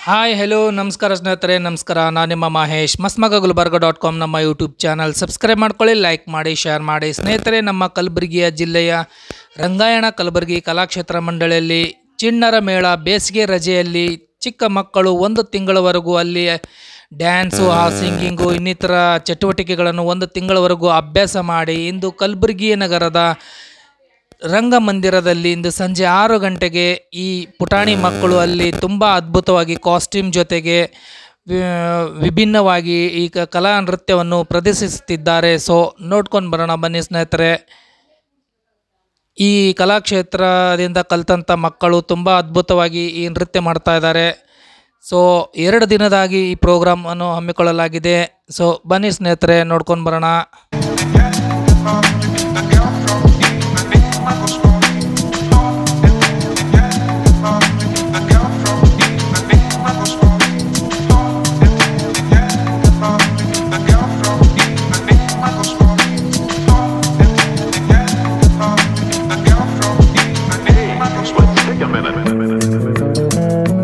Hi hello ನಮಸ್ಕಾರ ಸ್ನೇಹಿತರೆ ನಮಸ್ಕಾರ ನಾನು ನಿಮ್ಮ ಮಹೇಶ್ ಮಸ್ಮಗ ಗುಲ್ಬರ್ಗ ಡಾಟ್ ಕಾಮ್ ನಮ್ಮ ಯೂಟ್ಯೂಬ್ ಚಾನಲ್ ಸಬ್ಸ್ಕ್ರೈಬ್ ಮಾಡ್ಕೊಳ್ಳಿ ಲೈಕ್ ಮಾಡಿ ಶೇರ್ ಮಾಡಿ ಸ್ನೇಹಿತರೆ ನಮ್ಮ ಕಲಬುರಗಿಯ ಜಿಲ್ಲೆಯ ರಂಗಾಯಣ ಕಲಬುರಗಿ ಕಲಾಕ್ಷೇತ್ರ ಮಂಡಳಿಯಲ್ಲಿ ಚಿಣ್ಣರ ಮೇಳ ಬೇಸಿಗೆ ರಜೆಯಲ್ಲಿ ಚಿಕ್ಕ ಮಕ್ಕಳು ಒಂದು ತಿಂಗಳವರೆಗೂ ಅಲ್ಲಿ ಡ್ಯಾನ್ಸು ಆ ಸಿಂಗಿಂಗು ಇನ್ನಿತರ ಚಟುವಟಿಕೆಗಳನ್ನು ಒಂದು ತಿಂಗಳವರೆಗೂ ಅಭ್ಯಾಸ ಮಾಡಿ ಇಂದು ಕಲಬುರಗಿ ನಗರದ ರಂಗಮಂದಿರದಲ್ಲಿ ಇಂದು ಸಂಜೆ ಆರು ಗಂಟೆಗೆ ಈ ಪುಟಾಣಿ ಮಕ್ಕಳು ಅಲ್ಲಿ ತುಂಬ ಅದ್ಭುತವಾಗಿ ಕಾಸ್ಟ್ಯೂಮ್ ಜೊತೆಗೆ ವಿ- ವಿಭಿನ್ನವಾಗಿ ಈ ಕ- ಕಲಾ ನೃತ್ಯವನ್ನು ಪ್ರದರ್ಶಿಸುತ್ತಿದ್ದಾರೆ ಸೊ ನೋಡ್ಕೊಂಡು ಬರೋಣ ಬನ್ನಿ ಸ್ನೇಹಿತರೆ ಈ ಕಲಾಕ್ಷೇತ್ರದಿಂದ ಕಲಿತಂಥ ಮಕ್ಕಳು ತುಂಬ ಅದ್ಭುತವಾಗಿ ಈ ನೃತ್ಯ ಮಾಡ್ತಾ ಇದ್ದಾರೆ ಸೊ ಎರಡು ದಿನದಾಗಿ ಈ ಪ್ರೋಗ್ರಾಮನ್ನು ಹಮ್ಮಿಕೊಳ್ಳಲಾಗಿದೆ ಸೊ ಬನ್ನಿ ಸ್ನೇಹಿತರೆ ನೋಡ್ಕೊಂಡು ಬರೋಣ Take a minute.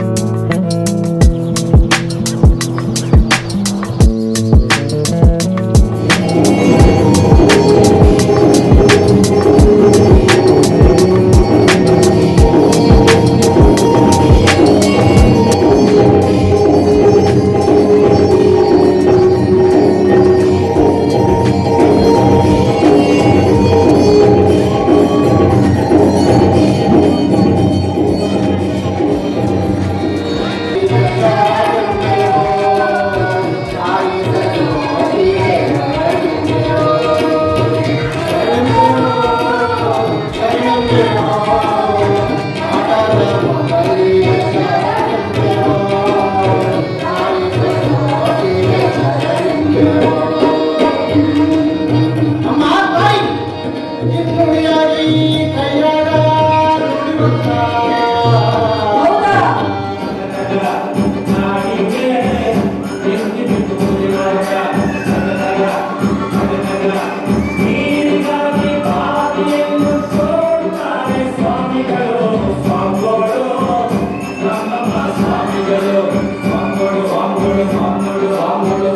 ಸ್ವಾಮಿಗಳು